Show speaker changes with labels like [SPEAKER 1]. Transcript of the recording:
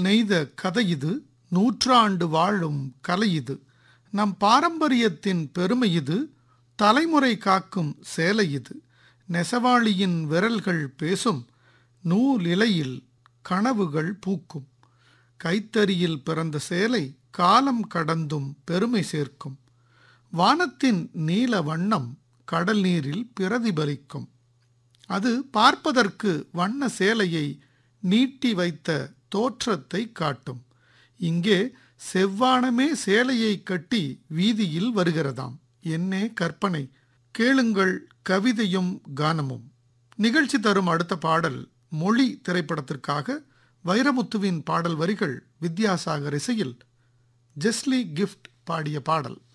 [SPEAKER 1] நெய்த கதை இது நூற்றாண்டு வாழும் கலை இது நம் பாரம்பரியத்தின் பெருமை இது தலைமுறை காக்கும் சேலை இது நெசவாளியின் விரல்கள் பேசும் நூல் இலையில் கனவுகள் பூக்கும் கைத்தறியில் பிறந்த சேலை காலம் கடந்தும் பெருமை சேர்க்கும் வானத்தின் நீல வண்ணம் கடல் நீரில் பிரதிபலிக்கும் அது பார்ப்பதற்கு வண்ண சேலையை நீட்டி வைத்த தோற்றத்தை காட்டும் இங்கே செவ்வானமே சேலையை கட்டி வீதியில் வருகிறதாம் என்னே கற்பனை கேளுங்கள் கவிதையும் கானமும் நிகழ்ச்சி தரும் அடுத்த பாடல் மொழி திரைப்படத்திற்காக வைரமுத்துவின் பாடல் வரிகள் வித்யாசாகர் இசையில் ஜெஸ்லி கிஃப்ட் பாடிய பாடல்